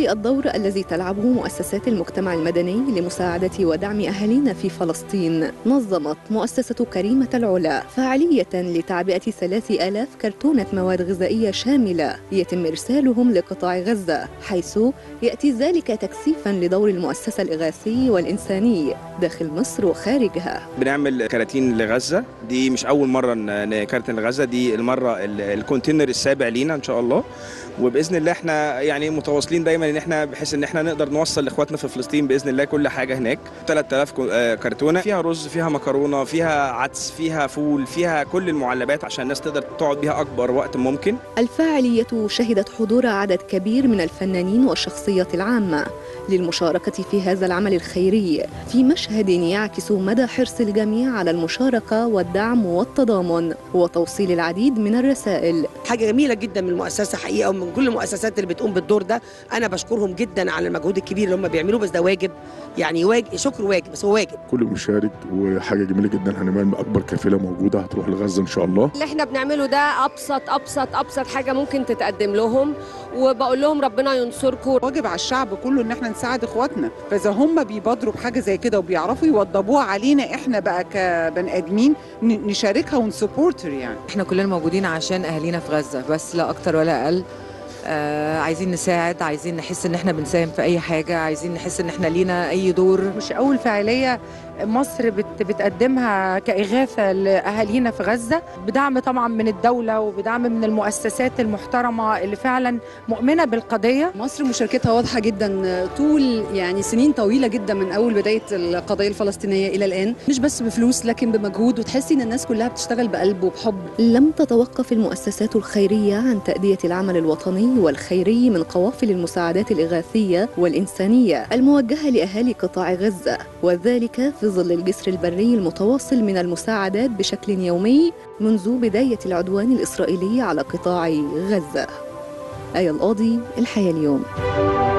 ظل الدور الذي تلعبه مؤسسات المجتمع المدني لمساعدة ودعم أهالينا في فلسطين نظمت مؤسسة كريمة العلا فعالية لتعبئة ثلاث آلاف كرتونة مواد غذائية شاملة يتم إرسالهم لقطاع غزة حيث يأتي ذلك تكثيفا لدور المؤسسة الإغاثي والإنساني داخل مصر وخارجها بنعمل كراتين لغزة دي مش أول مرة نكرتن لغزة دي المرة الكونتينر السابع لينا إن شاء الله وباذن الله احنا يعني متواصلين دايما ان احنا بحيث ان احنا نقدر نوصل لاخواتنا في فلسطين باذن الله كل حاجه هناك 3000 كرتونه فيها رز فيها مكرونه فيها عدس فيها فول فيها كل المعلبات عشان الناس تقدر تقعد بيها اكبر وقت ممكن الفاعليه شهدت حضور عدد كبير من الفنانين والشخصيات العامه للمشاركة في هذا العمل الخيري في مشهد يعكس مدى حرص الجميع على المشاركة والدعم والتضامن وتوصيل العديد من الرسائل حاجة جميلة جدا من المؤسسة حقيقة ومن كل المؤسسات اللي بتقوم بالدور ده أنا بشكرهم جدا على المجهود الكبير اللي هم بيعملوه بس ده واجب يعني واجب شكر واجب بس هو واجب كل مشارك وحاجة جميلة جدا هنعمل أكبر كفيلة موجودة هتروح لغزة إن شاء الله اللي احنا بنعمله ده أبسط أبسط أبسط حاجة ممكن تتقدم لهم وبقول لهم ربنا ينصركم واجب على الشعب كله ان احنا نساعد اخواتنا فاذا هم بيبادروا بحاجه زي كده وبيعرفوا يوضبوها علينا احنا بقى كبني ادمين نشاركها ونسبورتر يعني احنا كلنا موجودين عشان اهالينا في غزه بس لا اكتر ولا اقل آه عايزين نساعد عايزين نحس ان احنا بنساهم في اي حاجه عايزين نحس ان احنا لينا اي دور مش اول فعاليه مصر بت بتقدمها كإغاثة لأهالينا في غزة بدعم طبعا من الدولة وبدعم من المؤسسات المحترمة اللي فعلا مؤمنة بالقضية مصر مشاركتها واضحة جدا طول يعني سنين طويلة جدا من أول بداية القضية الفلسطينية إلى الآن مش بس بفلوس لكن بمجهود وتحسي إن الناس كلها بتشتغل بقلب وبحب لم تتوقف المؤسسات الخيرية عن تأدية العمل الوطني والخيري من قوافل المساعدات الإغاثية والإنسانية الموجهة لأهالي قطاع غزة وذلك في ظل الجسر البري المتواصل من المساعدات بشكل يومي منذ بداية العدوان الإسرائيلي على قطاع غزة آية القاضي الحياة اليوم